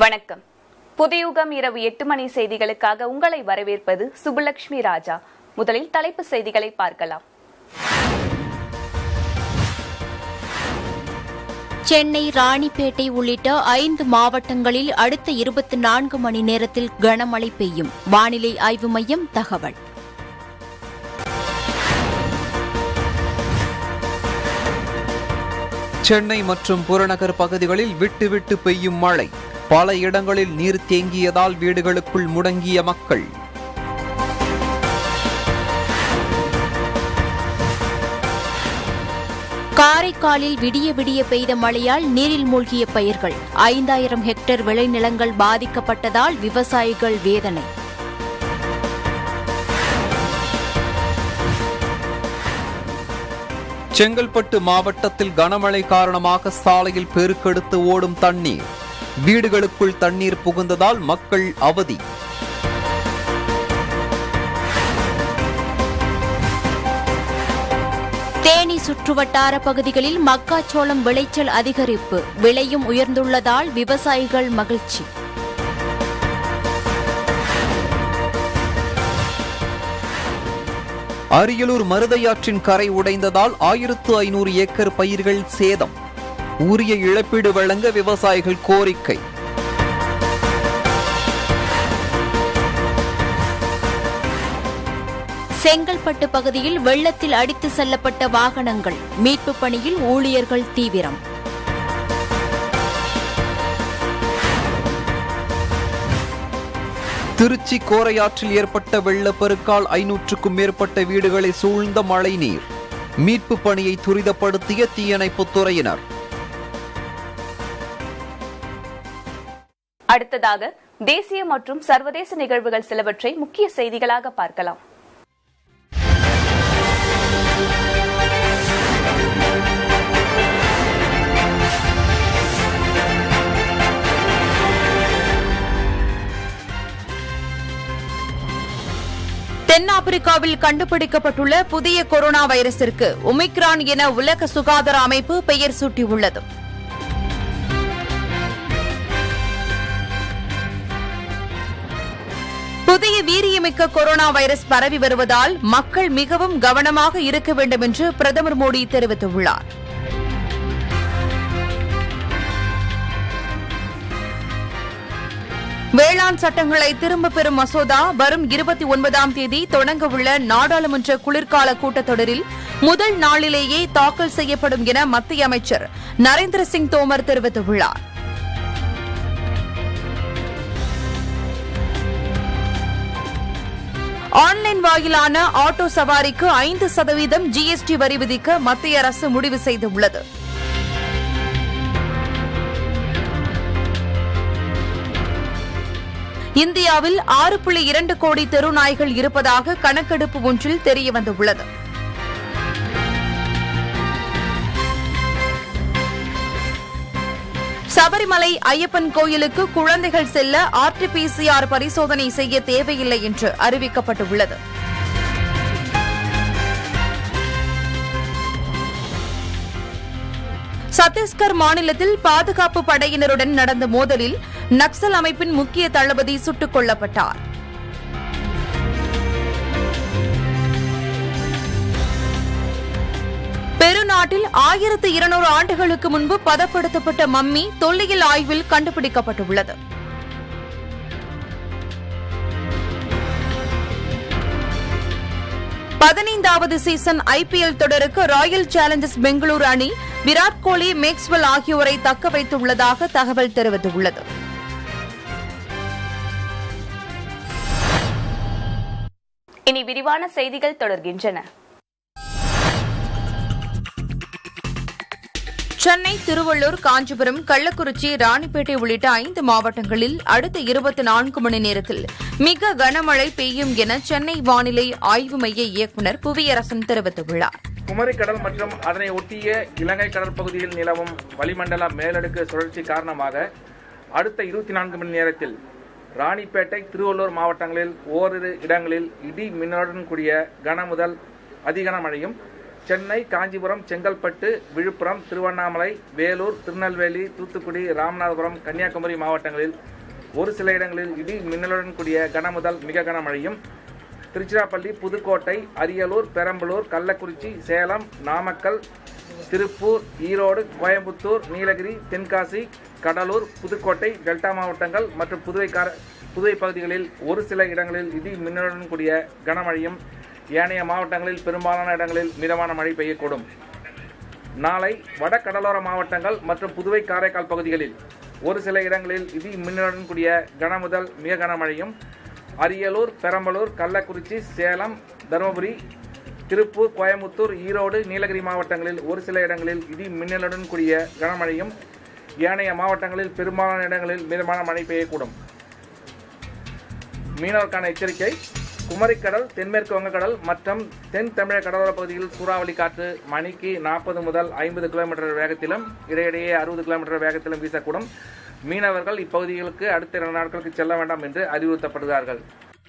வணக்கம் புதியுகம் இரவு எட்டு மணி செய்திகளுக்காக உங்களை வரவேற்பது சுபலட்சுமி ராஜா முதலில் தலைப்பு செய்திகளை பார்க்கலாம் சென்னை ராணிப்பேட்டை உள்ளிட்ட ஐந்து மாவட்டங்களில் அடுத்த இருபத்தி நான்கு மணி நேரத்தில் கனமழை பெய்யும் வானிலை ஆய்வு மையம் தகவல் சென்னை மற்றும் புறநகர் பகுதிகளில் விட்டு விட்டு பெய்யும் மழை பல இடங்களில் நீர் தேங்கியதால் வீடுகளுக்குள் முடங்கிய மக்கள் காரைக்காலில் விடிய விடிய பெய்த மழையால் நீரில் மூழ்கிய பயிர்கள் ஐந்தாயிரம் ஹெக்டேர் விளைநிலங்கள் பாதிக்கப்பட்டதால் விவசாயிகள் வேதனை செங்கல்பட்டு மாவட்டத்தில் கனமழை காரணமாக சாலையில் பெருக்கெடுத்து ஓடும் தண்ணீர் வீடுகளுக்குள் தண்ணீர் புகுந்ததால் மக்கள் அவதி தேனி சுற்றுவட்டார பகுதிகளில் மக்காச்சோளம் விளைச்சல் அதிகரிப்பு விலையும் உயர்ந்துள்ளதால் விவசாயிகள் மகிழ்ச்சி அரியலூர் மருதையாற்றின் கரை உடைந்ததால் ஆயிரத்து ஐநூறு ஏக்கர் பயிர்கள் சேதம் உரிய இழப்பீடு வழங்க விவசாயிகள் கோரிக்கை செங்கல்பட்டு பகுதியில் வெள்ளத்தில் அடித்து செல்லப்பட்ட வாகனங்கள் மீட்புப் பணியில் ஊழியர்கள் தீவிரம் திருச்சி கோரையாற்றில் ஏற்பட்ட வெள்ளப்பெருக்கால் ஐநூற்றுக்கும் மேற்பட்ட வீடுகளை சூழ்ந்த மழைநீர் மீட்பு பணியை துரிதப்படுத்திய தீயணைப்புத் துறையினர் அடுத்ததாக தேசிய மற்றும் சர்வதேச நிகழ்வுகள் சிலவற்றை முக்கிய செய்திகளாக பார்க்கலாம் தென்னாப்பிரிக்காவில் கண்டுபிடிக்கப்பட்டுள்ள புதிய கொரோனா வைரசிற்கு ஒமிக்ரான் என உலக சுகாதார அமைப்பு பெயர் சூட்டியுள்ளது புதிய வீரியமிக்க கொரோனா வைரஸ் பரவி வருவதால் மக்கள் மிகவும் கவனமாக இருக்க வேண்டும் என்று பிரதமர் மோடி தெரிவித்துள்ளார் வேளாண் சட்டங்களை திரும்பப் பெறும் மசோதா வரும் இருபத்தி ஒன்பதாம் தேதி தொடங்கவுள்ள நாடாளுமன்ற குளிர்கால கூட்டத்தொடரில் முதல் நாளிலேயே தாக்கல் செய்யப்படும் என மத்திய அமைச்சர் நரேந்திர சிங் தோமர் தெரிவித்துள்ளார் ஆன்லைன் வாயிலான ஆட்டோ சவாரிக்கு ஐந்து சதவீதம் ஜிஎஸ்டி வரி விதிக்க மத்திய அரசு முடிவு செய்துள்ளது இந்தியாவில் ஆறு புள்ளி இரண்டு கோடி தெருநாய்கள் இருப்பதாக கணக்கெடுப்பு ஒன்றில் தெரியவந்துள்ளது சபரிமலை ஐயப்பன் கோயிலுக்கு குழந்தைகள் செல்ல ஆர்டிபிசிஆர் பரிசோதனை செய்ய தேவையில்லை என்று அறிவிக்கப்பட்டுள்ளது சத்தீஸ்கர் மாநிலத்தில் பாதுகாப்பு படையினருடன் நடந்த மோதலில் நக்சல் அமைப்பின் முக்கிய தளபதி சுட்டுக் கொல்லப்பட்டார் பெருநாட்டில் ஆயிரத்து இருநூறு ஆண்டுகளுக்கு முன்பு பதப்படுத்தப்பட்ட மம்மி தொல்லியல் ஆய்வில் கண்டுபிடிக்கப்பட்டுள்ளது பதினைந்தாவது சீசன் ஐபிஎல் தொடருக்கு ராயல் சேலஞ்சர்ஸ் பெங்களூரு அணி விராட் கோலி மேக்ஸ்வெல் ஆகியோரை தக்க வைத்துள்ளதாக தகவல் தெரிவித்துள்ளது இனி விரிவான செய்திகள் தொடர்கின்றன சென்னை திருவள்ளூர் காஞ்சிபுரம் கள்ளக்குறிச்சி ராணிப்பேட்டை உள்ளிட்ட ஐந்து மாவட்டங்களில் அடுத்த இருபத்தி நான்கு மணி நேரத்தில் மிக கனமழை பெய்யும் என சென்னை வானிலை ஆய்வு மைய இயக்குநர் புவியரசன் தெரிவித்துள்ளார் குமரிக்கடல் மற்றும் அதனை ஒட்டிய இலங்கை கடல் பகுதியில் நிலவும் வளிமண்டல மேலடுக்கு சுழற்சி காரணமாக அடுத்த இருபத்தி நான்கு மணி நேரத்தில் ராணிப்பேட்டை திருவள்ளூர் மாவட்டங்களில் ஓரிரு இடங்களில் இடி மின்னலுடன் கூடிய கன முதல் அதிகன மழையும் சென்னை காஞ்சிபுரம் செங்கல்பட்டு விழுப்புரம் திருவண்ணாமலை வேலூர் திருநெல்வேலி தூத்துக்குடி ராமநாதபுரம் கன்னியாகுமரி மாவட்டங்களில் ஒரு சில இடங்களில் இடி மின்னலுடன் கூடிய கனமுதல் மிக கனமழையும் திருச்சிராப்பள்ளி புதுக்கோட்டை அரியலூர் பெரம்பலூர் கள்ளக்குறிச்சி சேலம் நாமக்கல் திருப்பூர் ஈரோடு கோயம்புத்தூர் நீலகிரி தென்காசி கடலூர் புதுக்கோட்டை டெல்டா மாவட்டங்கள் மற்றும் புதுவை கார புதுவை பகுதிகளில் ஒரு சில இடங்களில் இடி மின்னலுடன் கூடிய கனமழையும் ஏனைய மாவட்டங்களில் பெரும்பாலான இடங்களில் மிதமான மழை பெய்யக்கூடும் நாளை வட கடலோர மாவட்டங்கள் மற்றும் புதுவை காரைக்கால் பகுதிகளில் ஒரு சில இடங்களில் இடி மின்னலுடன் கூடிய கனமுதல் மிக கனமழையும் அரியலூர் பெரம்பலூர் கள்ளக்குறிச்சி சேலம் தருமபுரி திருப்பூர் கோயம்புத்தூர் ஈரோடு நீலகிரி மாவட்டங்களில் ஒரு சில இடங்களில் இடி மின்னலுடன் கூடிய கனமழையும் ஏனைய மாவட்டங்களில் பெரும்பாலான இடங்களில் மிதமான மழை பெய்யக்கூடும் மீனவருக்கான எச்சரிக்கை குமரிக்கடல் தென்மேற்கு வங்கக்கடல் மற்றும் தென் தமிழக கடலோர பகுதியில் சூறாவளி காற்று மணிக்கு நாற்பது முதல் ஐம்பது கிலோமீட்டர் வேகத்திலும் இடையிடையே அறுபது கிலோமீட்டர் வேகத்திலும் வீசக்கூடும் மீனவர்கள் இப்பகுதிகளுக்கு அடுத்த இரண்டு நாட்களுக்கு செல்ல வேண்டாம் என்று அறிவுறுத்தப்படுகிறார்கள்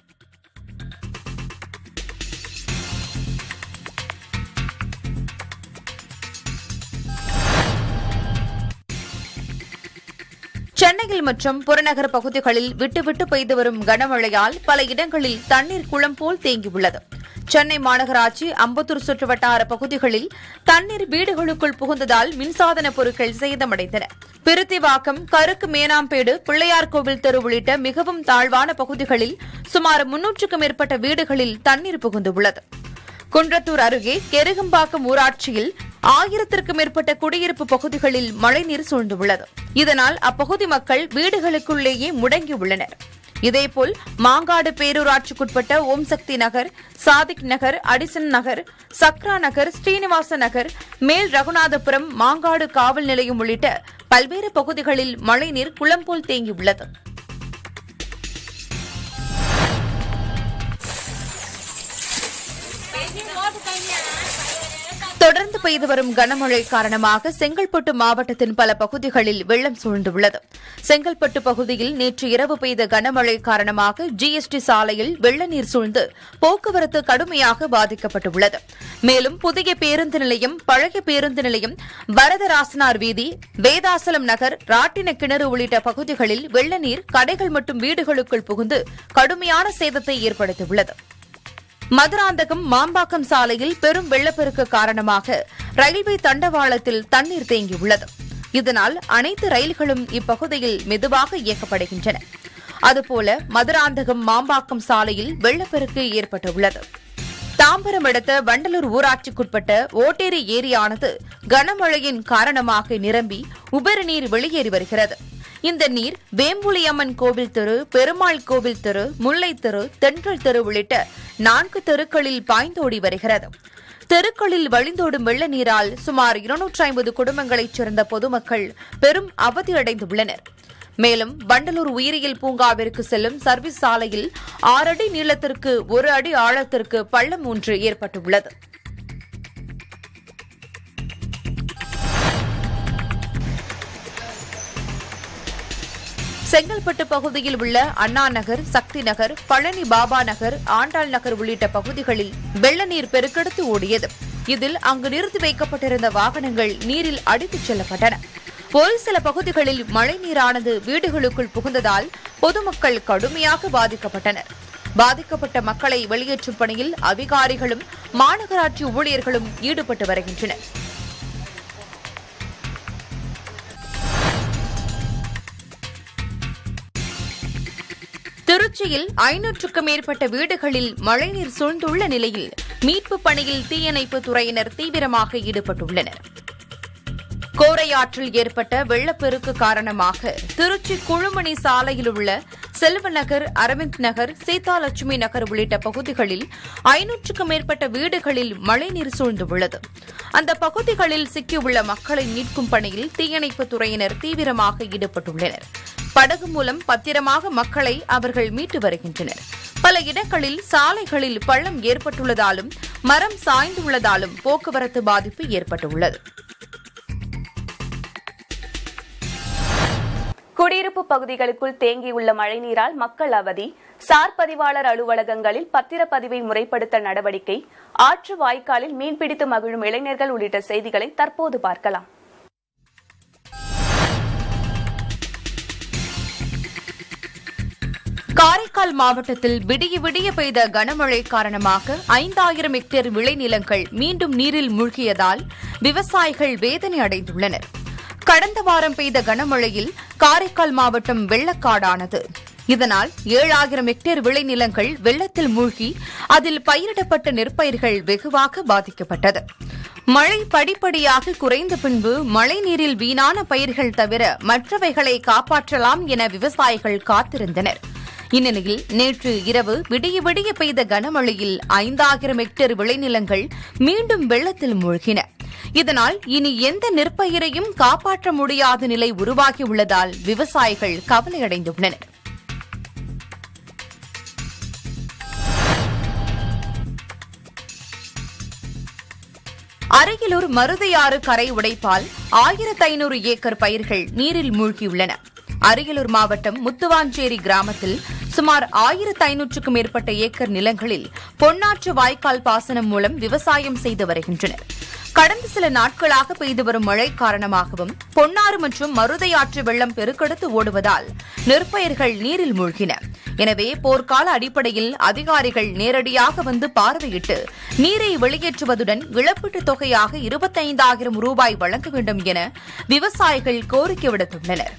சென்னையில் மற்றும் புறநகர் பகுதிகளில் விட்டுவிட்டு பெய்து வரும் கனமழையால் பல இடங்களில் தண்ணீர் குளம் போல் தேங்கியுள்ளது சென்னை மாநகராட்சி அம்பத்தூர் சுற்றுவட்டார பகுதிகளில் தண்ணீர் வீடுகளுக்குள் புகுந்ததால் மின்சாதன பொருட்கள் சேதமடைந்தன பிருத்திவாக்கம் கருக்கு மேனாம்பேடு பிள்ளையார் கோவில் தெரு உள்ளிட்ட மிகவும் தாழ்வான பகுதிகளில் சுமார் முன்னூற்றுக்கும் மேற்பட்ட வீடுகளில் தண்ணீர் புகுந்துள்ளது குன்றத்தூர் அருகே கெருகம்பாக்கம் ஊராட்சியில் ஆயிரத்திற்கும் மேற்பட்ட குடியிருப்பு பகுதிகளில் மழைநீர் சூழ்ந்துள்ளது இதனால் அப்பகுதி மக்கள் வீடுகளுக்குள்ளேயே முடங்கியுள்ளனர் இதேபோல் மாங்காடு பேரூராட்சிக்குட்பட்ட ஓம் சக்தி நகர் சாதிக் நகர் அடிசன் நகர் சக்ரா நகர் ஸ்ரீனிவாச நகர் மேல் ரகுநாதபுரம் மாங்காடு காவல் நிலையம் உள்ளிட்ட பல்வேறு பகுதிகளில் மழைநீர் குளம் போல் தேங்கியுள்ளது தொடர்ந்து பெய்து வரும் கனமழை காரணமாக செங்கல்பட்டு மாவட்டத்தின் பல பகுதிகளில் வெள்ளம் சூழ்ந்துள்ளது செங்கல்பட்டு பகுதியில் நேற்று இரவு பெய்த கனமழை காரணமாக ஜிஎஸ்டி சாலையில் வெள்ள நீர் சூழ்ந்து போக்குவரத்து கடுமையாக பாதிக்கப்பட்டுள்ளது மேலும் புதிய பேருந்து நிலையம் பழைய பேருந்து நிலையம் வரதராசனார் வீதி வேதாசலம் நகர் ராட்டின கிணறு உள்ளிட்ட பகுதிகளில் வெள்ள நீர் கடைகள் மற்றும் வீடுகளுக்குள் புகுந்து கடுமையான சேதத்தை ஏற்படுத்தியுள்ளது மதுராந்தகம் மாம்பாக்கம் சாலையில் பெரும் வெள்ளப்பெருக்கு காரணமாக ரயில்வே தண்டவாளத்தில் தண்ணீர் தேங்கியுள்ளது இதனால் அனைத்து ரயில்களும் இப்பகுதியில் மெதுவாக இயக்கப்படுகின்றன அதுபோல மதுராந்தகம் மாம்பாக்கம் சாலையில் வெள்ளப்பெருக்கு ஏற்பட்டுள்ளது தாம்பரம் அடுத்த வண்டலூர் ஊராட்சிக்குட்பட்ட ஓட்டேரி ஏரியானது கனமழையின் காரணமாக நிரம்பி உபரி நீர் வெளியேறி வருகிறது இந்த நீர் வேம்புலியம்மன் கோவில் தெரு பெருமாள் கோவில் தெரு முல்லை தெரு தென்றல் தெரு உள்ளிட்ட நான்கு தெருக்களில் பாய்ந்தோடி வருகிறது தெருக்களில் வழிந்தோடும் வெள்ள நீரால் சுமார் இருநூற்றி ஐம்பது குடும்பங்களைச் சேர்ந்த பொதுமக்கள் பெரும் அவதியடைந்துள்ளனர் மேலும் வண்டலூர் உயிரியல் பூங்காவிற்கு செல்லும் சர்வீஸ் சாலையில் ஆறு அடி நீளத்திற்கு ஒரு அடி ஆழத்திற்கு பள்ளம் ஒன்று ஏற்பட்டுள்ளது செங்கல்பட்டு பகுதியில் உள்ள அண்ணா நகர் சக்தி நகர் பழனி பாபா நகர் ஆண்டாள் நகர் உள்ளிட்ட பகுதிகளில் வெள்ள நீர் பெருக்கெடுத்து ஓடியது இதில் அங்கு நிறுத்தி வைக்கப்பட்டிருந்த வாகனங்கள் நீரில் அடித்துச் செல்லப்பட்டன ஒரு சில பகுதிகளில் மழைநீரானது வீடுகளுக்குள் புகுந்ததால் பொதுமக்கள் கடுமையாக பாதிக்கப்பட்டனர் பாதிக்கப்பட்ட மக்களை வெளியேற்றும் பணியில் அதிகாரிகளும் மாநகராட்சி ஊழியர்களும் ஈடுபட்டு வருகின்றனர் திருச்சியில் ஐநூற்றுக்கும் மேற்பட்ட வீடுகளில் மழைநீர் சூழ்ந்துள்ள நிலையில் மீட்பு பணியில் தீயணைப்பு துறையினர் தீவிரமாக ஈடுபட்டுள்ளனர் கோரையாற்றில் ஏற்பட்ட வெள்ளப்பெருக்கு காரணமாக திருச்சி குழுமணி சாலையில் உள்ள செல்வநகர் அரவிந்த் நகர் சீதாலட்சுமி நகர் உள்ளிட்ட பகுதிகளில் ஐநூற்றுக்கும் மேற்பட்ட வீடுகளில் மழைநீர் சூழ்ந்துள்ளது அந்த பகுதிகளில் சிக்கியுள்ள மக்களை மீட்கும் பணியில் தீயணைப்பு துறையினர் தீவிரமாக ஈடுபட்டுள்ளனர் படகு மூலம் பத்திரமாக மக்களை அவர்கள் மீட்டு வருகின்றனர் பல இடங்களில் சாலைகளில் பள்ளம் ஏற்பட்டுள்ளதாலும் மரம் சாய்ந்துள்ளதாலும் போக்குவரத்து பாதிப்பு ஏற்பட்டுள்ளது குடியிருப்பு பகுதிகளுக்குள் தேங்கியுள்ள மழைநீரால் மக்கள் அவதி சார் பதிவாளர் அலுவலகங்களில் பத்திரப்பதிவை முறைப்படுத்த நடவடிக்கை ஆற்று வாய்க்காலில் மீன்பிடித்து மகிழும் இளைஞர்கள் உள்ளிட்ட செய்திகளை தற்போது பார்க்கலாம் காரைக்கால் மாவட்டத்தில் விடிய விடிய பெய்த கனமழை காரணமாக ஐந்தாயிரம் ஹெக்டேர் விளைநிலங்கள் மீண்டும் நீரில் மூழ்கியதால் விவசாயிகள் வேதனை அடைந்துள்ளனர் கடந்த வாரம் பெய்த கனமழையில் காரைக்கால் மாவட்டம் வெள்ளக்காடானது இதனால் ஏழாயிரம் ஹெக்டேர் விளைநிலங்கள் வெள்ளத்தில் மூழ்கி அதில் பயிரிடப்பட்ட நெற்பயிர்கள் வெகுவாக பாதிக்கப்பட்டது மழை படிப்படியாக குறைந்த பின்பு மழைநீரில் வீணான பயிர்கள் தவிர மற்றவைகளை காப்பாற்றலாம் என விவசாயிகள் காத்திருந்தனர் இந்நிலையில் நேற்று இரவு விடிய விடிய பெய்த கனமழையில் ஐந்தாயிரம் ஹெக்டேர் விளைநிலங்கள் மீண்டும் வெள்ளத்தில் மூழ்கின இதனால் இனி எந்த நெற்பயிரையும் காப்பாற்ற முடியாத நிலை உருவாகியுள்ளதால் விவசாயிகள் கவலையடைந்துள்ளனர் அருகிலூர் மருதையாறு கரை உடைப்பால் ஆயிரத்து ஐநூறு ஏக்கர் பயிர்கள் நீரில் மூழ்கியுள்ளன அரியலூர் மாவட்டம் முத்துவாஞ்சேரி கிராமத்தில் சுமார் ஆயிரத்து ஐநூற்றுக்கும் மேற்பட்ட ஏக்கர் நிலங்களில் பொன்னாற்று வாய்க்கால் பாசனம் மூலம் விவசாயம் செய்து வருகின்றனர் கடந்த சில நாட்களாக பெய்து வரும் மழை காரணமாகவும் பொன்னாறு மற்றும் மருதையாற்று வெள்ளம் பெருக்கெடுத்து ஓடுவதால் நெற்பயிர்கள் நீரில் மூழ்கின எனவே போர்க்கால அடிப்படையில் அதிகாரிகள் நேரடியாக வந்து பார்வையிட்டு நீரை வெளியேற்றுவதுடன் இழப்பீட்டுத் தொகையாக இருபத்தைந்தாயிரம் ரூபாய் வழங்க வேண்டும் என விவசாயிகள் கோரிக்கை விடுத்துள்ளனர்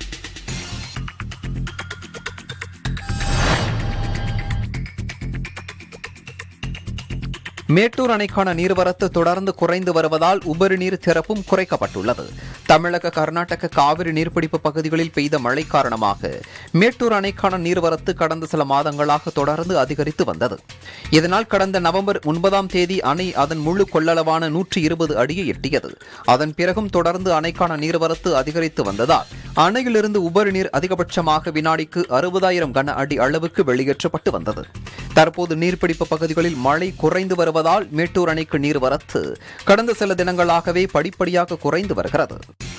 மேட்டூர் அணைக்கான நீர்வரத்து தொடர்ந்து குறைந்து வருவதால் உபரி நீர் திறப்பும் குறைக்கப்பட்டுள்ளது தமிழக கர்நாடக காவிரி நீர்பிடிப்பு பகுதிகளில் பெய்த மழை காரணமாக மேட்டூர் அணைக்கான நீர்வரத்து கடந்த சில மாதங்களாக தொடர்ந்து அதிகரித்து வந்தது இதனால் கடந்த நவம்பர் ஒன்பதாம் தேதி அணை அதன் முழு கொள்ளளவான நூற்றி இருபது அடியை எட்டியது அதன் பிறகும் தொடர்ந்து அணைக்கான நீர்வரத்து அதிகரித்து வந்ததால் அணையிலிருந்து உபரி நீர் அதிகபட்சமாக வினாடிக்கு அறுபதாயிரம் கன அடி அளவுக்கு வெளியேற்றப்பட்டு வந்தது தற்போது நீர்பிடிப்பு பகுதிகளில் மழை குறைந்து வருவதால் மேட்டூர் அணைக்கு நீர்வரத்து கடந்த சில தினங்களாகவே படிப்படியாக குறைந்து வருகிறது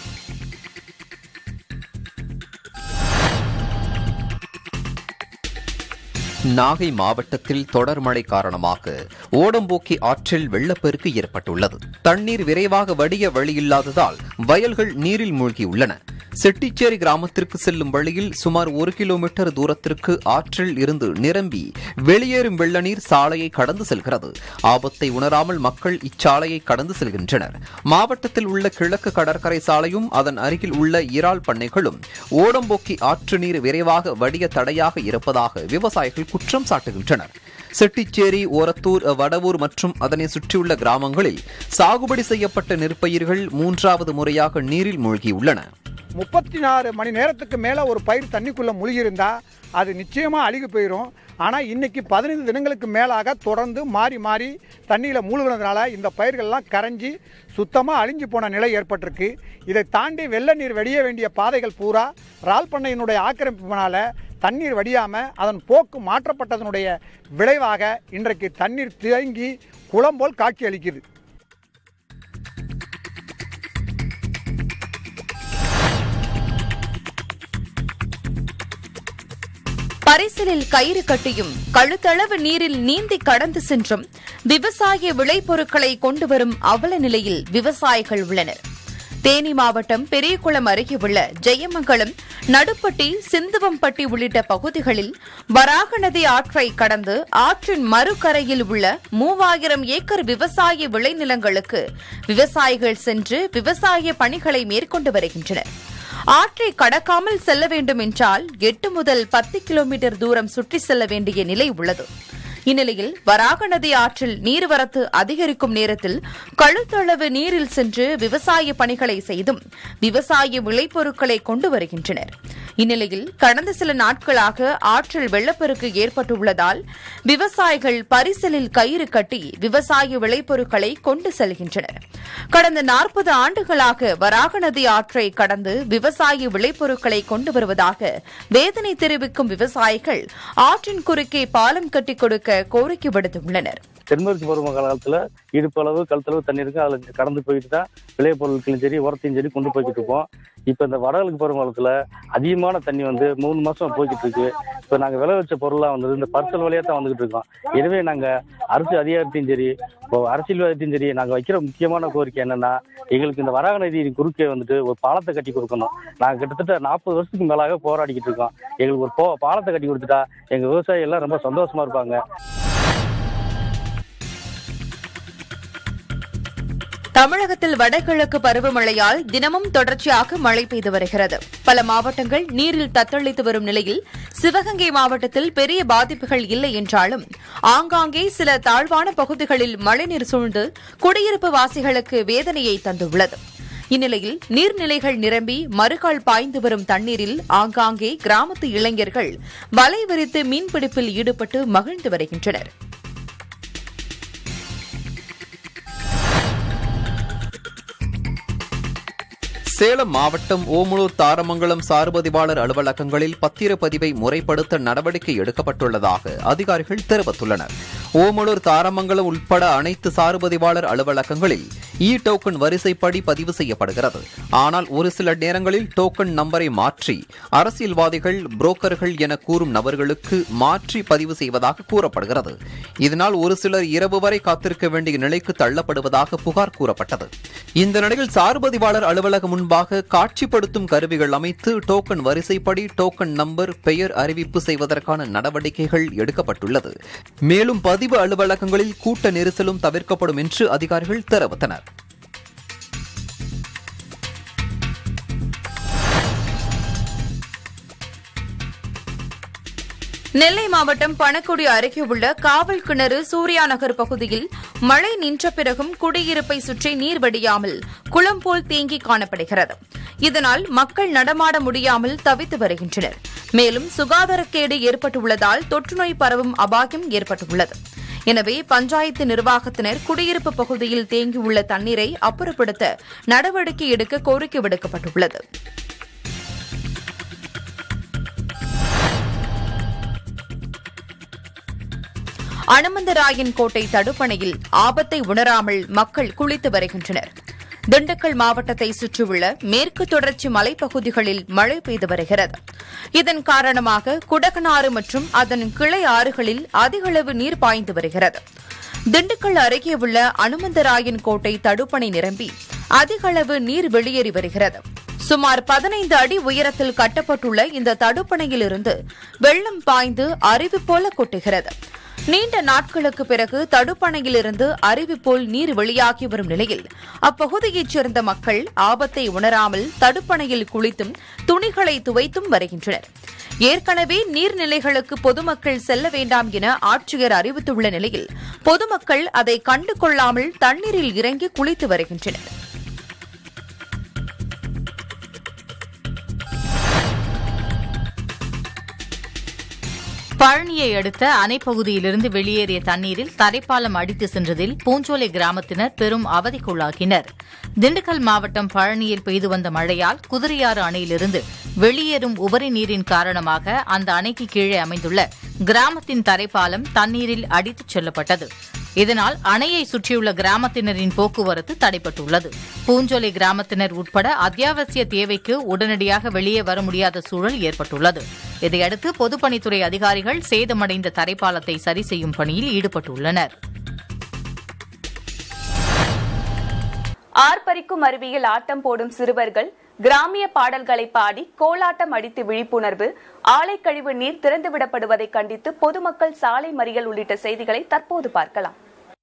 நாகை மாவட்டத்தில் தொடர் மழை காரணமாக ஓடம்போக்கி ஆற்றில் வெள்ளப்பெருக்கு ஏற்பட்டுள்ளது தண்ணீர் விரைவாக வடிய வழியில்லாததால் வயல்கள் நீரில் மூழ்கியுள்ளன செட்டிச்சேரி கிராமத்திற்கு செல்லும் வழியில் சுமார் ஒரு கிலோமீட்டர் தூரத்திற்கு ஆற்றில் இருந்து நிரம்பி வெளியேறும் வெள்ள நீர் சாலையை கடந்து செல்கிறது ஆபத்தை உணராமல் மக்கள் இச்சாலையை கடந்து செல்கின்றனர் மாவட்டத்தில் உள்ள கிழக்கு கடற்கரை சாலையும் அதன் அருகில் உள்ள இறால் பண்ணைகளும் ஓடம்போக்கி ஆற்று நீர் விரைவாக வடிய தடையாக இருப்பதாக விவசாயிகள் குற்றம் சாட்டுகின்றனர் செட்டிச்சேரி ஓரத்தூர் வடவூர் மற்றும் அதனை சுற்றியுள்ள கிராமங்களில் சாகுபடி செய்யப்பட்ட நெற்பயிர்கள் மூன்றாவது முறையாக நீரில் மூழ்கியுள்ளன முப்பத்தி நாலு மணி நேரத்துக்கு மேலே ஒரு பயிர் தண்ணிக்குள்ளே முழுகியிருந்தா அது நிச்சயமாக அழுகி போயிடும் ஆனால் இன்னைக்கு பதினைந்து தினங்களுக்கு மேலாக தொடர்ந்து மாறி மாறி தண்ணியில் மூழ்கினதுனால இந்த பயிர்கள்லாம் கரைஞ்சி சுத்தமாக அழிஞ்சு போன நிலை ஏற்பட்டிருக்கு இதை தாண்டி வெள்ள நீர் வெடிய வேண்டிய பாதைகள் பூரா ரால் பண்ணையினுடைய ஆக்கிரமிப்பினால தண்ணீர் வடியாமல் அதன் போக்கு மாற்றப்பட்டதனுடைய விளைவாக இன்றைக்கு தண்ணீர் தேங்கி குளம் போல் காட்சி அளிக்குது பரிசலில் கயிறு கட்டியும் கழுத்தளவு நீரில் நீந்தி கடந்து சென்றும் விவசாய விளைபொருட்களை கொண்டு வரும் அவல நிலையில் விவசாயிகள் உள்ளனர் தேனி மாவட்டம் பெரியகுளம் அருகே உள்ள ஜெயமங்கலம் நடுப்பட்டி சிந்துவம்பட்டி உள்ளிட்ட பகுதிகளில் வராக நதி ஆற்றை கடந்து ஆற்றின் மறுகரையில் உள்ள மூவாயிரம் ஏக்கர் விவசாய விளைநிலங்களுக்கு விவசாயிகள் சென்று விவசாய பணிகளை மேற்கொண்டு வருகின்றனர் ஆற்றை கடக்காமல் செல்ல வேண்டும் என்றால் எட்டு முதல் பத்து கிலோமீட்டர் தூரம் சுற்றி செல்ல வேண்டிய நிலை உள்ளது இந்நிலையில் வராக நதி ஆற்றில் நீர்வரத்து அதிகரிக்கும் நேரத்தில் கழுத்தளவு நீரில் சென்று விவசாய பணிகளை செய்தும் விவசாய விளைபொருட்களை கொண்டு வருகின்றனர் இந்நிலையில் கடந்த சில நாட்களாக ஆற்றில் வெள்ளப்பெருக்கு ஏற்பட்டுள்ளதால் விவசாயிகள் பரிசலில் கயிறு கட்டி விவசாய விளைபொருட்களை கொண்டு செல்கின்றனர் கடந்த நாற்பது ஆண்டுகளாக வராக நதி ஆற்றை கடந்து விவசாய விளைபொருட்களை கொண்டு வருவதாக வேதனை தெரிவிக்கும் விவசாயிகள் ஆற்றின் குறுக்கே பாலம் கட்டிக் கொடுக்க கோரிக்கை விடுத்துள்ளனர் தென்மேற்கு பருவ காலத்துல இடுப்பளவு கழுத்தளவு தண்ணி இருக்கு அதுல கடந்து போயிட்டு தான் விளைய பொருட்களையும் சரி உரத்தையும் சரி கொண்டு போய்கிட்டு இருப்போம் இப்ப இந்த வடகிழக்கு பருவ காலத்துல அதிகமான தண்ணி வந்து மூணு மாசம் போய்கிட்டு இருக்கு இப்ப நாங்க விளை வச்ச பொருளா வந்தது இந்த பர்சல் வழியா தான் வந்துகிட்டு இருக்கோம் எனவே நாங்க அரசு அதிகாரத்தையும் சரி இப்போ அரசியல்வாதத்தையும் சரி நாங்க வைக்கிற முக்கியமான கோரிக்கை என்னன்னா எங்களுக்கு இந்த வராக நதி குறுக்கே வந்துட்டு ஒரு பாலத்தை கட்டி கொடுக்கணும் நாங்க கிட்டத்தட்ட நாற்பது வருஷத்துக்கு மேலாக போராடிக்கிட்டு இருக்கோம் எங்களுக்கு ஒரு போ- பாலத்தை கட்டி கொடுத்துட்டா எங்க விவசாயி எல்லாம் ரொம்ப சந்தோஷமா இருப்பாங்க தமிழகத்தில் வடகிழக்கு பருவமழையால் தினமும் தொடர்ச்சியாக மழை பெய்து வருகிறது பல மாவட்டங்கள் நீரில் தத்தளித்து வரும் நிலையில் சிவகங்கை மாவட்டத்தில் பெரிய பாதிப்புகள் இல்லை என்றாலும் ஆங்காங்கே சில தாழ்வான பகுதிகளில் மழைநீர் சூழ்ந்து குடியிருப்பு வாசிகளுக்கு வேதனையை தந்துள்ளது இந்நிலையில் நீர்நிலைகள் நிரம்பி மறுகால் பாய்ந்து வரும் தண்ணீரில் ஆங்காங்கே கிராமத்து இளைஞர்கள் வலை விரித்து மீன்பிடிப்பில் ஈடுபட்டு மகிழ்ந்து வருகின்றனர் சேலம் மாவட்டம் ஓமலூர் தாரமங்கலம் சார்பதிவாளர் அலுவலகங்களில் பத்திரப்பதிவை முறைப்படுத்த நடவடிக்கை எடுக்கப்பட்டுள்ளதாக அதிகாரிகள் தெரிவித்துள்ளனர் ஓமலூர் தாரமங்கலம் உட்பட அனைத்து சார்பதிவாளர் அலுவலகங்களில் இ டோக்கன் வரிசைப்படி பதிவு செய்யப்படுகிறது ஆனால் ஒரு சில நேரங்களில் டோக்கன் நம்பரை மாற்றி அரசியல்வாதிகள் புரோக்கர்கள் என கூறும் நபர்களுக்கு மாற்றி பதிவு செய்வதாக கூறப்படுகிறது இதனால் ஒரு சிலர் இரவு வரை காத்திருக்க வேண்டிய நிலைக்கு தள்ளப்படுவதாக புகார் கூறப்பட்டது இந்த நிலையில் சார்பதிவாளர் அலுவலகம் முன்பாக காட்சிப்படுத்தும் கருவிகள் அமைத்து டோக்கன் வரிசைப்படி டோக்கன் நம்பர் பெயர் அறிவிப்பு செய்வதற்கான நடவடிக்கைகள் எடுக்கப்பட்டுள்ளது மேலும் பதிவு அலுவலகங்களில் கூட்ட நெரிசலும் தவிர்க்கப்படும் என்று அதிகாரிகள் தெரிவித்தனர் நெல்லை மாவட்டம் பணக்குடி அருகே உள்ள காவல் கிணறு சூர்யா நகர் பகுதியில் மழை நின்ற பிறகும் குடியிருப்பை சுற்றி நீர் வடியாமல் குளம் போல் தேங்கி காணப்படுகிறது இதனால் மக்கள் நடமாட முடியாமல் தவித்து வருகின்றனர் மேலும் சுகாதாரக்கேடு ஏற்பட்டுள்ளதால் தொற்றுநோய் பரவும் அபாயம் ஏற்பட்டுள்ளது எனவே பஞ்சாயத்து நிர்வாகத்தினர் குடியிருப்பு பகுதியில் தேங்கியுள்ள தண்ணீரை அப்புறப்படுத்த நடவடிக்கை எடுக்க கோரிக்கை விடுக்கப்பட்டுள்ளது அனுமந்தராயன் கோட்டை தடுப்பணையில் ஆபத்தை உணராமல் மக்கள் குளித்து வருகின்றனர் திண்டுக்கல் மாவட்டத்தை சுற்றியுள்ள மேற்கு தொடர்ச்சி மலைப்பகுதிகளில் மழை பெய்து வருகிறது இதன் காரணமாக குடகனாறு மற்றும் அதன் கிளை ஆறுகளில் அதிகளவு நீர் பாய்ந்து வருகிறது திண்டுக்கல் அருகே உள்ள அனுமந்தராயன் கோட்டை தடுப்பணை நிரம்பி அதிகளவு நீர் வெளியேறி வருகிறது சுமார் பதினைந்து அடி உயரத்தில் கட்டப்பட்டுள்ள இந்த தடுப்பணையிலிருந்து வெள்ளம் பாய்ந்து அருவி போல கொட்டுகிறது நீண்ட நாட்களுக்கு பிறகு தடுப்பணையிலிருந்து அருவி போல் நீர் வெளியாகி வரும் நிலையில் அப்பகுதியைச் சேர்ந்த மக்கள் ஆபத்தை உணராமல் தடுப்பணையில் குளித்தும் துணிகளை துவைத்தும் வருகின்றனர் ஏற்கனவே நீர்நிலைகளுக்கு பொதுமக்கள் செல்ல வேண்டாம் என ஆட்சியர் அறிவித்துள்ள நிலையில் பொதுமக்கள் அதை கண்டு கொள்ளாமல் தண்ணீரில் இறங்கி குளித்து வருகின்றனர் பழனியை அடுத்த அணைப்பகுதியிலிருந்து வெளியேறிய தண்ணீரில் தரைப்பாலம் அடித்து சென்றதில் பூஞ்சோலை கிராமத்தினர் பெரும் அவதிக்குள்ளாகினர் திண்டுக்கல் மாவட்டம் பழனியில் பெய்து வந்த மழையால் குதிரையாறு அணையிலிருந்து வெளியேறும் உபரி நீரின் காரணமாக அந்த அணைக்கு கீழே அமைந்துள்ள கிராமத்தின் தரைப்பாலம் தண்ணீரில் அடித்துச் செல்லப்பட்டது இதனால் அணையை சுற்றியுள்ள கிராமத்தினரின் போக்குவரத்து தடைப்பட்டுள்ளது பூஞ்சோலை கிராமத்தினர் உட்பட அத்தியாவசிய தேவைக்கு உடனடியாக வெளியே வர முடியாத சூழல் ஏற்பட்டுள்ளது இதையடுத்து பொதுப்பணித்துறை அதிகாரிகள் சேதமடைந்த தரைப்பாலத்தை சரி செய்யும் பணியில் ஈடுபட்டுள்ளனர் ஆர்ப்பரிக்கும் அருவியில் ஆட்டம் போடும் சிறுவர்கள் கிராமிய பாடல்களை பாடி கோலாட்டம் அடித்து விழிப்புணர்வு ஆலை கழிவு நீர் திறந்துவிடப்படுவதை கண்டித்து பொதுமக்கள் சாலை மறியல் உள்ளிட்ட செய்திகளை தற்போது பார்க்கலாம்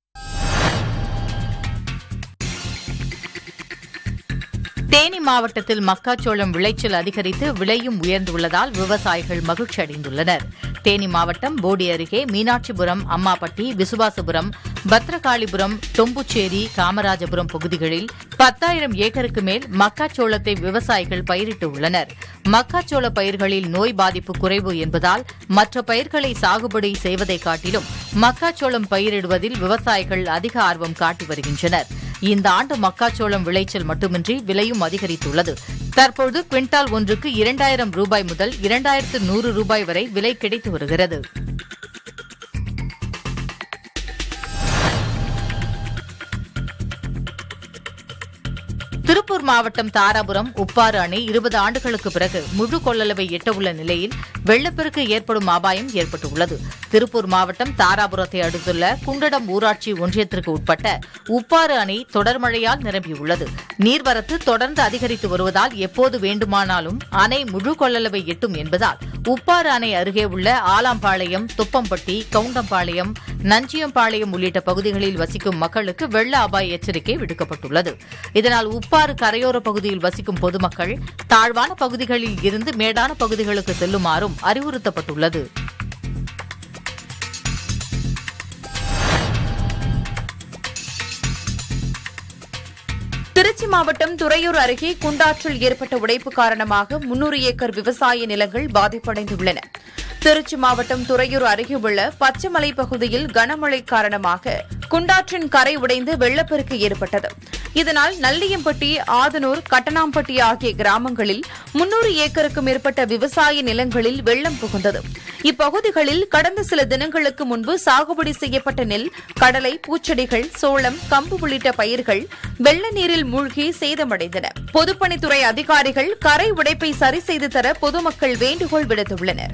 தேனி மாவட்டத்தில் மக்காச்சோளம் விளைச்சல் அதிகரித்து விலையும் உயர்ந்துள்ளதால் விவசாயிகள் மகிழ்ச்சி அடைந்துள்ளனர் தேனி மாவட்டம் போடி அருகே மீனாட்சிபுரம் அம்மாப்பட்டி விசுவாசபுரம் பத்ரகாளிபுரம் தொம்புச்சேரி காமராஜபுரம் பகுதிகளில் பத்தாயிரம் ஏக்கருக்கு மேல் மக்காச்சோளத்தை விவசாயிகள் பயிரிட்டு உள்ளனர் மக்காச்சோள பயிர்களில் நோய் பாதிப்பு குறைவு என்பதால் மற்ற பயிர்களை சாகுபடி செய்வதை காட்டிலும் மக்காச்சோளம் பயிரிடுவதில் விவசாயிகள் அதிக ஆர்வம் காட்டி வருகின்றனர் இந்த ஆண்டு மக்காச்சோளம் விளைச்சல் மட்டுமின்றி விலையும் அதிகரித்துள்ளது தற்போது குவிண்டால் ஒன்றுக்கு இரண்டாயிரம் ரூபாய் முதல் இரண்டாயிரத்து நூறு ரூபாய் வரை விலை கிடைத்து வருகிறது திருப்பூர் மாவட்டம் தாராபுரம் உப்பாறு அணை இருபது ஆண்டுகளுக்கு பிறகு முழு கொள்ளளவை எட்டவுள்ள நிலையில் வெள்ளப்பெருக்கு ஏற்படும் அபாயம் ஏற்பட்டுள்ளது திருப்பூர் மாவட்டம் தாராபுரத்தை அடுத்துள்ள குண்டடம் ஊராட்சி ஒன்றியத்திற்கு உட்பட்ட உப்பாறு அணை தொடர் மழையால் நிரம்பியுள்ளது நீர்வரத்து தொடர்ந்து அதிகரித்து வருவதால் எப்போது வேண்டுமானாலும் அணை முழு கொள்ளளவை எட்டும் என்பதால் உப்பாறு அணை அருகே உள்ள ஆலாம்பாளையம் துப்பம்பட்டி கவுண்டம்பாளையம் நஞ்சியம்பாளையம் உள்ளிட்ட பகுதிகளில் வசிக்கும் மக்களுக்கு வெள்ள அபாய எச்சரிக்கை விடுக்கப்பட்டுள்ளது இதனால் உப்பாறு கரையோர பகுதியில் வசிக்கும் பொதுமக்கள் தாழ்வான பகுதிகளில் இருந்து மேடான பகுதிகளுக்கு செல்லுமாறும் அறிவுறுத்தப்பட்டுள்ளது திருச்சி மாவட்டம் துறையூர் அருகே குண்டாற்றில் ஏற்பட்ட உடைப்பு காரணமாக முன்னூறு ஏக்கர் விவசாய நிலங்கள் பாதிப்படைந்துள்ளன திருச்சி மாவட்டம் துறையூர் அருகே உள்ள பச்சைமலை பகுதியில் கனமழை காரணமாக குண்டாற்றின் கரை உடைந்து வெள்ளப்பெருக்கு ஏற்பட்டது இதனால் நல்லியம்பட்டி ஆதனூர் கட்டணாம்பட்டி ஆகிய கிராமங்களில் முன்னூறு ஏக்கருக்கு மேற்பட்ட விவசாய நிலங்களில் வெள்ளம் புகுந்தது இப்பகுதிகளில் கடந்த சில தினங்களுக்கு முன்பு சாகுபடி செய்யப்பட்ட நெல் கடலை பூச்செடிகள் சோளம் கம்பு உள்ளிட்ட பயிர்கள் வெள்ள நீரில் மூழ்கி சேதமடைந்தன பொதுப்பணித்துறை அதிகாரிகள் கரை உடைப்பை சரி செய்து தர பொதுமக்கள் வேண்டுகோள் விடுத்துள்ளனர்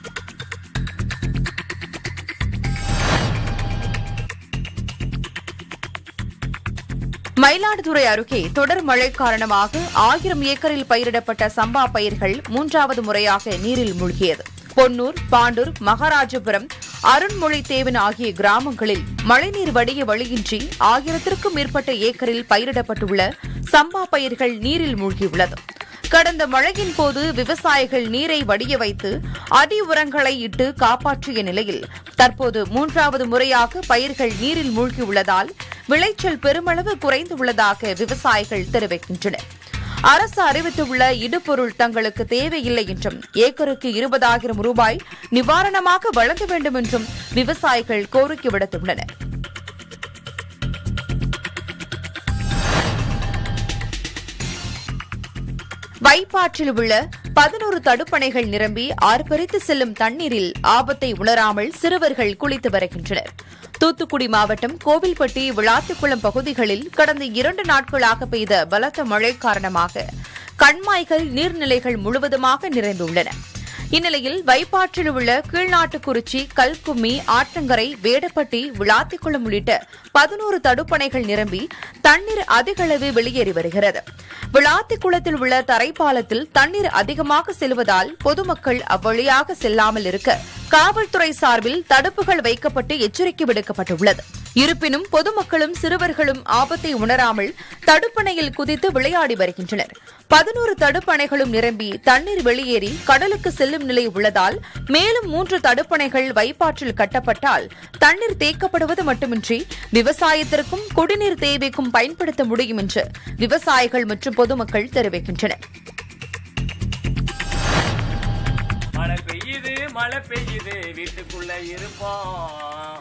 மயிலாடுதுறை அருகே தொடர் மழை காரணமாக ஆயிரம் ஏக்கரில் பயிரிடப்பட்ட சம்பா பயிர்கள் மூன்றாவது முறையாக நீரில் மூழ்கியது பொன்னூர் பாண்டூர் மகாராஜபுரம் அருண்மொழித்தேவன் ஆகிய கிராமங்களில் மழைநீர் வடிய வழியின்றி ஆயிரத்திற்கும் மேற்பட்ட ஏக்கரில் பயிரிடப்பட்டுள்ள சம்பா பயிர்கள் நீரில் மூழ்கியுள்ளது கடந்த மழையின் போது விவசாயிகள் நீரை வடிய வைத்து அடி உரங்களை இட்டு காப்பாற்றிய நிலையில் தற்போது மூன்றாவது முறையாக பயிர்கள் நீரில் மூழ்கியுள்ளதால் விளைச்சல் பெருமளவு குறைந்துள்ளதாக விவசாயிகள் தெரிவிக்கின்றனர் அரசு அறிவித்துள்ள இடுபொருள் தங்களுக்கு தேவையில்லை என்றும் ஏக்கருக்கு இருபதாயிரம் ரூபாய் நிவாரணமாக வழங்க வேண்டும் என்றும் விவசாயிகள் கோரிக்கை விடுத்துள்ளனர் வைப்பாற்றில் உள்ள பதினோரு தடுப்பணைகள் நிரம்பி ஆர்ப்பரித்து செல்லும் தண்ணீரில் ஆபத்தை உணராமல் சிறுவர்கள் குளித்து வருகின்றனர் தூத்துக்குடி மாவட்டம் கோவில்பட்டி விளாத்துக்குளம் பகுதிகளில் கடந்த இரண்டு நாட்களாக பெய்த பலத்த மழை காரணமாக கண்மாய்கள் நீர்நிலைகள் முழுவதுமாக நிரம்பியுள்ளன இந்நிலையில் வைப்பாற்றில் உள்ள கீழ்நாட்டுக்குறிச்சி கல்கும்மி ஆற்றங்கரை வேடப்பட்டி விளாத்திக்குளம் உள்ளிட்ட பதினோரு தடுப்பணைகள் நிரம்பி தண்ணீர் அதிகளவு வெளியேறி வருகிறது விளாத்திக்குளத்தில் உள்ள தரைப்பாலத்தில் தண்ணீர் அதிகமாக செல்வதால் பொதுமக்கள் அவ்வழியாக செல்லாமல் இருக்க காவல்துறை சார்பில் தடுப்புகள் வைக்கப்பட்டு எச்சரிக்கை விடுக்கப்பட்டுள்ளது இருப்பினும் பொதுமக்களும் சிறுவர்களும் ஆபத்தை உணராமல் தடுப்பணையில் குதித்து விளையாடி வருகின்றனர் பதினோரு தடுப்பணைகளும் நிரம்பி தண்ணீர் வெளியேறி கடலுக்கு செல்லும் நிலை உள்ளதால் மேலும் மூன்று தடுப்பணைகள் வைப்பாற்றில் கட்டப்பட்டால் தண்ணீர் தேக்கப்படுவது மட்டுமின்றி விவசாயத்திற்கும் குடிநீர் தேவைக்கும் பயன்படுத்த முடியும் என்று விவசாயிகள் மற்றும் பொதுமக்கள் தெரிவிக்கின்றனர் மழை பெய்யுது மழை பெய்யுது வீட்டுக்குள்ள இருப்போம்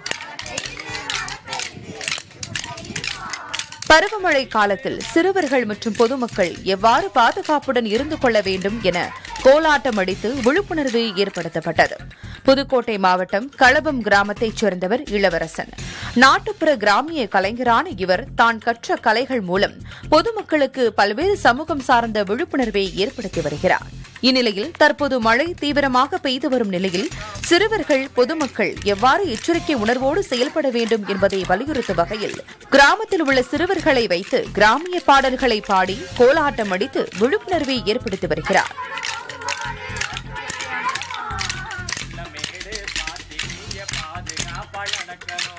பருவமழை காலத்தில் சிறுவர்கள் மற்றும் பொதுமக்கள் எவ்வாறு பாதுகாப்புடன் இருந்து கொள்ள வேண்டும் என கோலாட்டம் அடித்து விழிப்புணர்வு ஏற்படுத்தப்பட்டது புதுக்கோட்டை மாவட்டம் களபம் கிராமத்தைச் சேர்ந்தவர் இளவரசன் நாட்டுப்புற கிராமிய கலைஞரான இவர் தான் கற்ற கலைகள் மூலம் பொதுமக்களுக்கு பல்வேறு சமூகம் சார்ந்த விழிப்புணர்வை ஏற்படுத்தி வருகிறார் இந்நிலையில் தற்போது மழை தீவிரமாக பெய்து வரும் நிலையில் சிறுவர்கள் பொதுமக்கள் எவ்வாறு எச்சரிக்கை உணர்வோடு செயல்பட வேண்டும் என்பதை வலியுறுத்தும் வகையில் கிராமத்தில் உள்ள சிறுவர்களை வைத்து கிராமிய பாடல்களை பாடி கோலாட்டம் அடித்து விழிப்புணர்வை ஏற்படுத்தி வருகிறார் மேடு பாத்தி நீங்க பாதுகாப்பா நடக்கணும்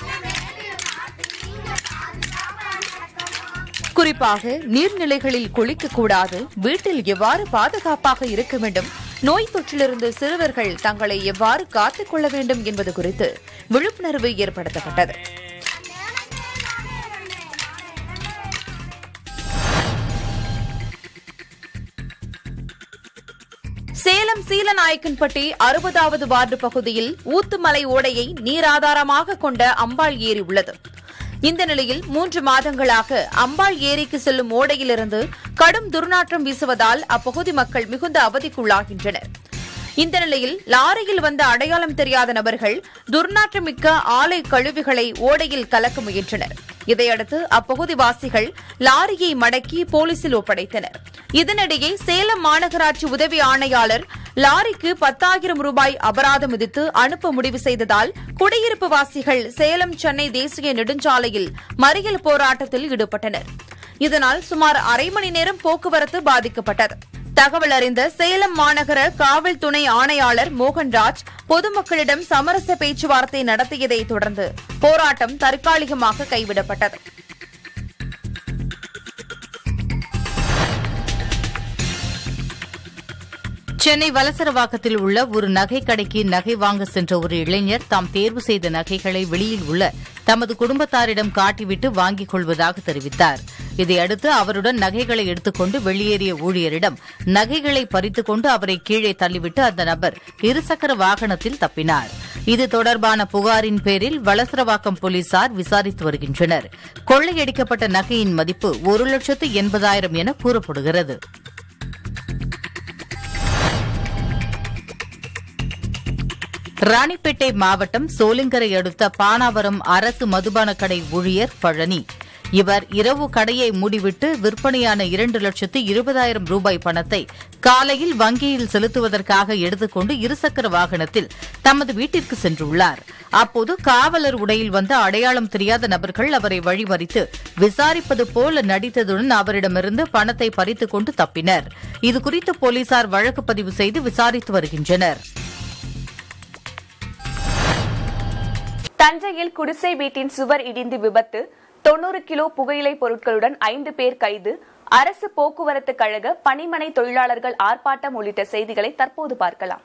குறிப்பாக நீர்நிலைகளில் குளிக்கக்கூடாது வீட்டில் எவ்வாறு பாதுகாப்பாக இருக்க வேண்டும் நோய் தொற்றிலிருந்து சிறுவர்கள் தங்களை எவ்வாறு காத்துக் கொள்ள வேண்டும் என்பது குறித்து விழிப்புணர்வு ஏற்படுத்தப்பட்டது சேலம் சீலநாயக்கன்பட்டி அறுபதாவது வார்டு பகுதியில் ஊத்துமலை ஓடையை நீராதாரமாக கொண்ட அம்பாள் ஏரி உள்ளது இந்த நிலையில் மூன்று மாதங்களாக அம்பாள் ஏரிக்கு செல்லும் ஓடையிலிருந்து கடும் துர்நாற்றம் வீசுவதால் அப்பகுதி மக்கள் மிகுந்த அவதிக்குள்ளாகின்றனர் இந்த நிலையில் லாரியில் வந்த அடையாளம் தெரியாத நபர்கள் துர்நாற்றமிக்க ஆலை கழிவுகளை ஓடையில் கலக்க முயன்றனர் இதையடுத்து அப்பகுதி வாசிகள் லாரியை மடக்கி போலீசில் ஒப்படைத்தனர் இதனிடையே சேலம் மாநகராட்சி உதவி ஆணையாளர் லாரிக்கு பத்தாயிரம் ரூபாய் அபராதம் விதித்து அனுப்ப முடிவு செய்ததால் குடியிருப்பு வாசிகள் சேலம் சென்னை தேசிய நெடுஞ்சாலையில் மறியல் போராட்டத்தில் ஈடுபட்டனர் இதனால் சுமார் அரை மணி நேரம் போக்குவரத்து பாதிக்கப்பட்டது தகவல் அறிந்த சேலம் மாநகர காவல் துணை ஆணையாளர் மோகன்ராஜ் பொதுமக்களிடம் சமரச பேச்சுவார்த்தை நடத்தியதை தொடர்ந்து போராட்டம் தற்காலிகமாக கைவிடப்பட்டது சென்னை வலசரவாக்கத்தில் உள்ள ஒரு நகை கடைக்கு நகை வாங்க சென்ற ஒரு இளைஞர் தாம் தேர்வு செய்த நகைகளை வெளியில் உள்ள தமது குடும்பத்தாரிடம் காட்டிவிட்டு வாங்கிக் கொள்வதாக தெரிவித்தார் இதையடுத்து அவருடன் நகைகளை எடுத்துக்கொண்டு வெளியேறிய ஊழியரிடம் நகைகளை பறித்துக் கொண்டு அவரை கீழே தள்ளிவிட்டு அந்த நபர் இருசக்கர வாகனத்தில் தப்பினார் இது தொடர்பான புகாரின் பேரில் வலசரவாக்கம் போலீசார் விசாரித்து வருகின்றனர் கொள்ளையடிக்கப்பட்ட நகையின் மதிப்பு ஒரு லட்சத்து எண்பதாயிரம் என கூறப்படுகிறது ராணிப்பேட்டை மாவட்டம் சோளிங்கரை அடுத்த பானாவரம் அரசு மதுபான கடை ஊழியர் பழனி இவர் இரவு கடையை மூடிவிட்டு விற்பனையான இரண்டு லட்சத்து இருபதாயிரம் ரூபாய் பணத்தை காலையில் வங்கியில் செலுத்துவதற்காக எடுத்துக்கொண்டு இருசக்கர வாகனத்தில் தமது வீட்டிற்கு சென்றுள்ளார் அப்போது காவலர் உடையில் வந்த அடையாளம் தெரியாத நபர்கள் அவரை வழிமறித்து விசாரிப்பது போல நடித்ததுடன் அவரிடமிருந்து பணத்தை பறித்துக் கொண்டு தப்பினர் இதுகுறித்து போலீசார் வழக்கு பதிவு செய்து விசாரித்து வருகின்றனர் தஞ்சையில் குடிசை வீட்டின் சுவர் இடிந்து விபத்து தொண்ணூறு கிலோ புகையிலை பொருட்களுடன் ஐந்து பேர் கைது அரசு போக்குவரத்து கழக பணிமனை தொழிலாளர்கள் ஆர்ப்பாட்டம் உள்ளிட்ட செய்திகளை தற்போது பார்க்கலாம்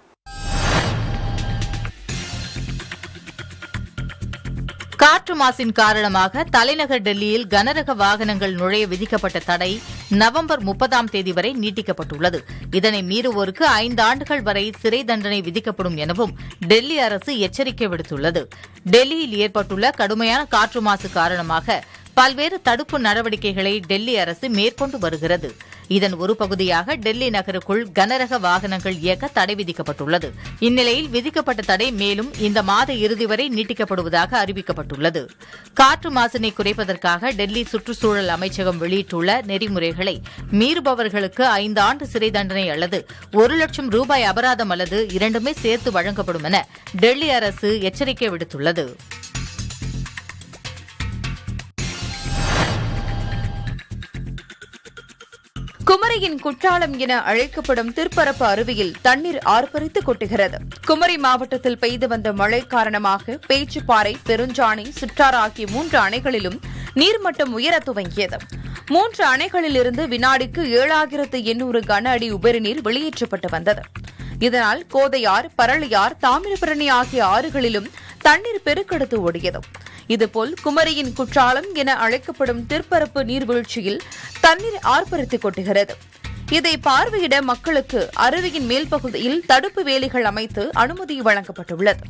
காற்று மாசின் காரணமாக தலைநகர் டெல்லியில் கனரக வாகனங்கள் நுழைய விதிக்கப்பட்ட தடை நவம்பர் முப்பதாம் தேதி வரை நீட்டிக்கப்பட்டுள்ளது இதனை மீறுவோருக்கு ஐந்து ஆண்டுகள் வரை சிறை தண்டனை விதிக்கப்படும் எனவும் டெல்லி அரசு எச்சரிக்கை விடுத்துள்ளது டெல்லியில் ஏற்பட்டுள்ள கடுமையான காற்று மாசு காரணமாக பல்வேறு தடுப்பு நடவடிக்கைகளை டெல்லி அரசு மேற்கொண்டு வருகிறது இதன் ஒரு பகுதியாக டெல்லி நகருக்குள் கனரக வாகனங்கள் இயக்க தடை விதிக்கப்பட்டுள்ளது இந்நிலையில் விதிக்கப்பட்ட தடை மேலும் இந்த மாத இறுதி வரை நீட்டிக்கப்படுவதாக அறிவிக்கப்பட்டுள்ளது காற்று மாசினை குறைப்பதற்காக டெல்லி சுற்றுச்சூழல் அமைச்சகம் வெளியிட்டுள்ள நெறிமுறைகளை மீறுபவர்களுக்கு ஐந்து ஆண்டு சிறை தண்டனை அல்லது ஒரு லட்சம் ரூபாய் அபராதம் அல்லது இரண்டுமே சேர்த்து வழங்கப்படும் என டெல்லி அரசு எச்சரிக்கை விடுத்துள்ளது குமரியின் குற்றாலம் என அழைக்கப்படும் திருப்பரப்பு அருவியில் தண்ணீர் ஆர்ப்பரித்து கொட்டுகிறது குமரி மாவட்டத்தில் பெய்து வந்த மழை காரணமாக பேச்சுப்பாறை பெருஞ்சாணி சிற்றாறு ஆகிய மூன்று அணைகளிலும் நீர்மட்டம் உயரத் துவங்கியது மூன்று அணைகளிலிருந்து வினாடிக்கு ஏழாயிரத்து எண்ணூறு கன அடி உபரிநீர் வெளியேற்றப்பட்டு வந்தது இதனால் கோதையார் பரளியார் தாமிரபரணி ஆகிய ஆறுகளிலும் தண்ணீர் பெருக்கெடுத்து ஓடியது இதுபோல் குமரியின் குற்றாலம் என அழைக்கப்படும் திருப்பரப்பு நீர்வீழ்ச்சியில் தண்ணீர் ஆர்ப்பரித்துக் கொட்டுகிறது இதை பார்வையிட மக்களுக்கு அருவியின் மேல் பகுதியில் தடுப்பு வேலிகள் அமைத்து அனுமதி வழங்கப்பட்டுள்ளது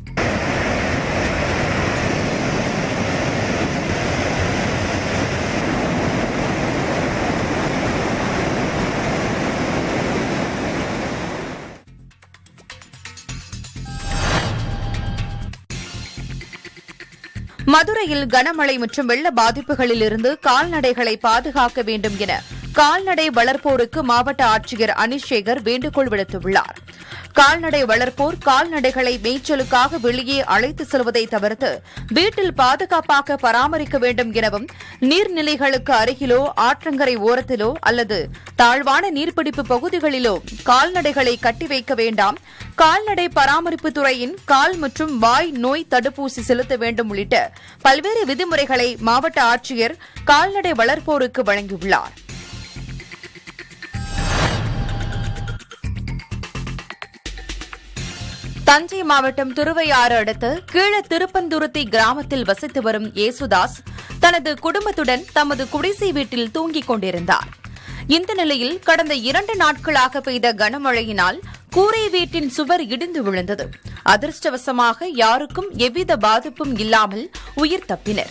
மதுரையில் கனமழை மற்றும் வெள்ள பாதிப்புகளிலிருந்து கால்நடைகளை பாதுகாக்க வேண்டும் என கால்நடை வளர்ப்போருக்கு மாவட்ட ஆட்சியர் அனிஷேகர் வேண்டுகோள் விடுத்துள்ளார் கால்நடை வளர்ப்போர் கால்நடைகளை மேய்ச்சலுக்காக வெளியே அழைத்து செல்வதை தவிர்த்து வீட்டில் பாதுகாப்பாக பராமரிக்க வேண்டும் எனவும் நீர்நிலைகளுக்கு அருகிலோ ஆற்றங்கரை ஓரத்திலோ அல்லது தாழ்வான நீர்பிடிப்பு பகுதிகளிலோ கால்நடைகளை கட்டி வைக்க வேண்டாம் கால்நடை பராமரிப்பு துறையின் கால் மற்றும் வாய் நோய் தடுப்பூசி செலுத்த வேண்டும் உள்ளிட்ட பல்வேறு விதிமுறைகளை மாவட்ட ஆட்சியர் கால்நடை வளர்ப்போருக்கு வழங்கியுள்ளார் தஞ்சை மாவட்டம் திருவையாறு அடுத்த கீழ திருப்பந்துருத்தி கிராமத்தில் வசித்து வரும் ஏசுதாஸ் தனது குடும்பத்துடன் தமது குடிசை வீட்டில் தூங்கிக் கொண்டிருந்தார் இந்த நிலையில் கடந்த இரண்டு நாட்களாக பெய்த கனமழையினால் கூரை வீட்டின் சுவர் இடிந்து விழுந்தது அதிர்ஷ்டவசமாக யாருக்கும் எவ்வித பாதிப்பும் இல்லாமல் உயிர் தப்பினர்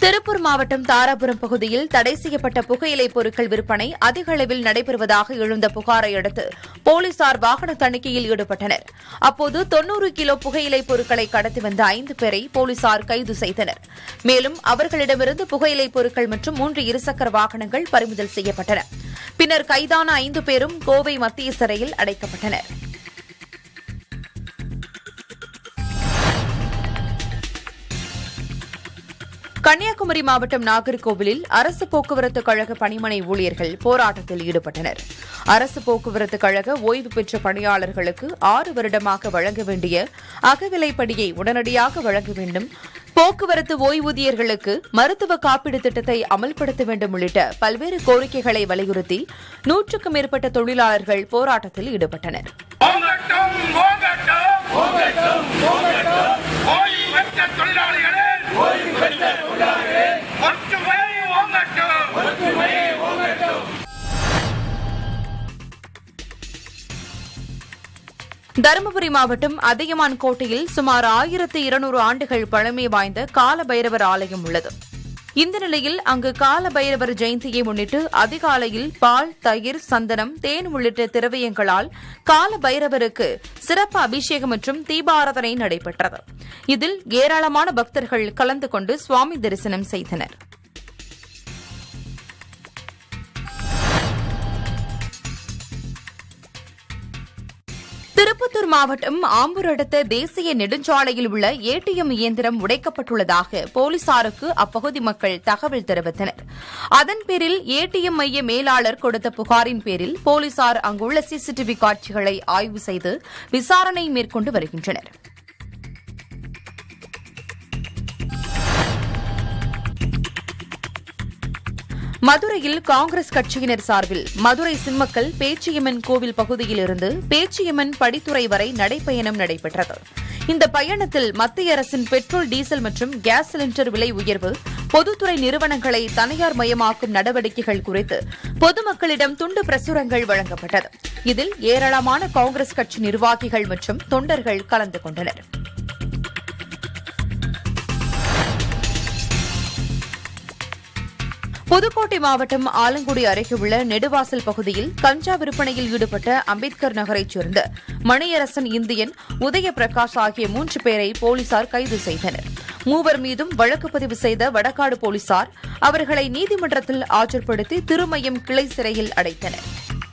திருப்பூர் மாவட்டம் தாராபுரம் பகுதியில் தடை செய்யப்பட்ட புகையிலை பொருட்கள் விற்பனை அதிக அளவில் நடைபெறுவதாக எழுந்த புகாரை அடுத்து போலீசார் வாகன தணிக்கையில் ஈடுபட்டனர் அப்போது தொன்னூறு கிலோ புகையிலை பொருட்களை கடத்தி வந்த ஐந்து பேரை போலீசார் கைது செய்தனர் மேலும் அவர்களிடமிருந்து புகையிலை பொருட்கள் மற்றும் மூன்று இருசக்கர வாகனங்கள் பறிமுதல் செய்யப்பட்டன பின்னர் கைதான ஐந்து பேரும் கோவை மத்திய சிறையில் அடைக்கப்பட்டனர் கன்னியாகுமரி மாவட்டம் நாகர்கோவிலில் அரசு போக்குவரத்து கழக பணிமனை ஊழியர்கள் போராட்டத்தில் ஈடுபட்டனர் அரசு போக்குவரத்து கழக ஓய்வு பெற்ற பணியாளர்களுக்கு ஆறு வருடமாக வழங்க வேண்டிய அகவிலைப்படியை உடனடியாக வழங்க வேண்டும் போக்குவரத்து ஓய்வூதியர்களுக்கு மருத்துவ காப்பீடு திட்டத்தை அமல்படுத்த வேண்டும் உள்ளிட்ட பல்வேறு கோரிக்கைகளை வலியுறுத்தி நூற்றுக்கும் மேற்பட்ட தொழிலாளர்கள் போராட்டத்தில் ஈடுபட்டனர் ஓங்கட்டும் ஓங்கட்டும் ஓங்கட்டும் ஓங்கட்டும் ஓய்வு பெற்ற தொழிலாளிகளே ஓய்வு பெற்ற தொழிலாளிகளே ஒற்றுமை ஓங்கட்டும் ஒற்றுமை ஓங்கட்டும் தருமபுரி மாவட்டம் அதியமான் கோட்டையில் சுமார் ஆயிரத்து இருநூறு ஆண்டுகள் பழமை வாய்ந்த கால பைரவர் ஆலயம் உள்ளது இந்த நிலையில் அங்கு கால பைரவர் ஜெயந்தியை முன்னிட்டு அதிகாலையில் பால் தயிர் சந்தனம் தேன் உள்ளிட்ட திரவியங்களால் கால பைரவருக்கு சிறப்பு அபிஷேகம் மற்றும் தீபாராதனை நடைபெற்றது இதில் ஏராளமான பக்தர்கள் கலந்து கொண்டு சுவாமி தரிசனம் செய்தனர் திருப்பத்தூர் மாவட்டம் ஆம்பூர் அடுத்த தேசிய நெடுஞ்சாலையில் உள்ள ஏடிஎம் இயந்திரம் உடைக்கப்பட்டுள்ளதாக போலீசாருக்கு அப்பகுதி மக்கள் தகவல் தெரிவித்தனர் அதன் பேரில் ஏடிஎம் மைய மேலாளர் கொடுத்த புகாரின் பேரில் போலீசார் அங்குள்ள சிசிடிவி காட்சிகளை ஆய்வு செய்து விசாரணை மேற்கொண்டு வருகின்றனர் மதுரையில் காங்கிரஸ் கட்சியினர் சார்பில் மதுரை சிம்மக்கல் பேச்சியம்மன் கோவில் பகுதியில் இருந்து பேச்சியம்மன் படித்துறை வரை நடைப்பயணம் நடைபெற்றது இந்த பயணத்தில் மத்திய அரசின் பெட்ரோல் டீசல் மற்றும் கேஸ் சிலிண்டர் விலை உயர்வு பொதுத்துறை நிறுவனங்களை தனியார் மயமாக்கும் நடவடிக்கைகள் குறித்து பொதுமக்களிடம் துண்டு பிரசுரங்கள் வழங்கப்பட்டது இதில் ஏராளமான காங்கிரஸ் கட்சி நிர்வாகிகள் மற்றும் தொண்டர்கள் கலந்து கொண்டனர் புதுக்கோட்டை மாவட்டம் ஆலங்குடி அருகே உள்ள நெடுவாசல் பகுதியில் கஞ்சா விற்பனையில் ஈடுபட்ட அம்பேத்கர் நகரைச் சேர்ந்த மணியரசன் இந்தியன் உதய பிரகாஷ் ஆகிய மூன்று பேரை போலீசார் கைது செய்தனர் மூவர் மீதும் வழக்கு பதிவு செய்த வடகாடு போலீசார் அவர்களை நீதிமன்றத்தில் ஆஜர்படுத்தி திருமயம் கிளை சிறையில் அடைத்தனர்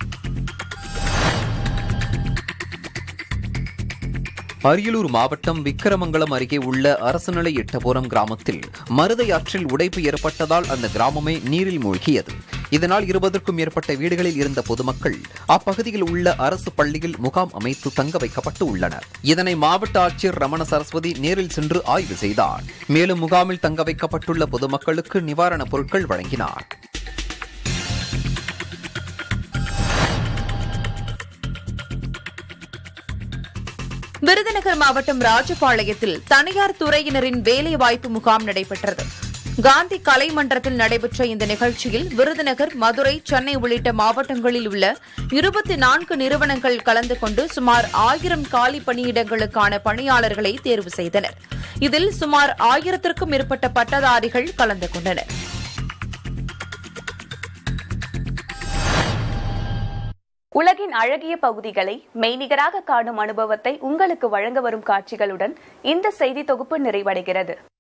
அரியலூர் மாவட்டம் விக்கிரமங்கலம் அருகே உள்ள அரசுநிலை எட்டபுரம் கிராமத்தில் மருதை ஆற்றில் உடைப்பு ஏற்பட்டதால் அந்த கிராமமே நீரில் மூழ்கியது இதனால் இருபதற்கும் மேற்பட்ட வீடுகளில் இருந்த பொதுமக்கள் அப்பகுதியில் உள்ள அரசு பள்ளியில் முகாம் அமைத்து தங்க வைக்கப்பட்டு உள்ளனர் இதனை மாவட்ட ஆட்சியர் ரமண சரஸ்வதி நேரில் சென்று ஆய்வு செய்தார் மேலும் முகாமில் தங்க வைக்கப்பட்டுள்ள பொதுமக்களுக்கு நிவாரணப் பொருட்கள் வழங்கினார் விருதுநகர் மாவட்டம் ராஜபாளையத்தில் தனியார் துறையினரின் வேலைவாய்ப்பு முகாம் நடைபெற்றது காந்தி கலை மன்றத்தில் நடைபெற்ற இந்த நிகழ்ச்சியில் விருதுநகர் மதுரை சென்னை உள்ளிட்ட மாவட்டங்களில் உள்ள இருபத்தி நான்கு நிறுவனங்கள் கலந்து கொண்டு சுமார் ஆயிரம் காலி பணியிடங்களுக்கான பணியாளர்களை தேர்வு செய்தனர் இதில் சுமார் ஆயிரத்திற்கும் மேற்பட்ட பட்டதாரிகள் கலந்து கொண்டனர் உலகின் அழகிய பகுதிகளை மெய்நிகராக காணும் அனுபவத்தை உங்களுக்கு வழங்க வரும் காட்சிகளுடன் இந்த செய்தி தொகுப்பு நிறைவடைகிறது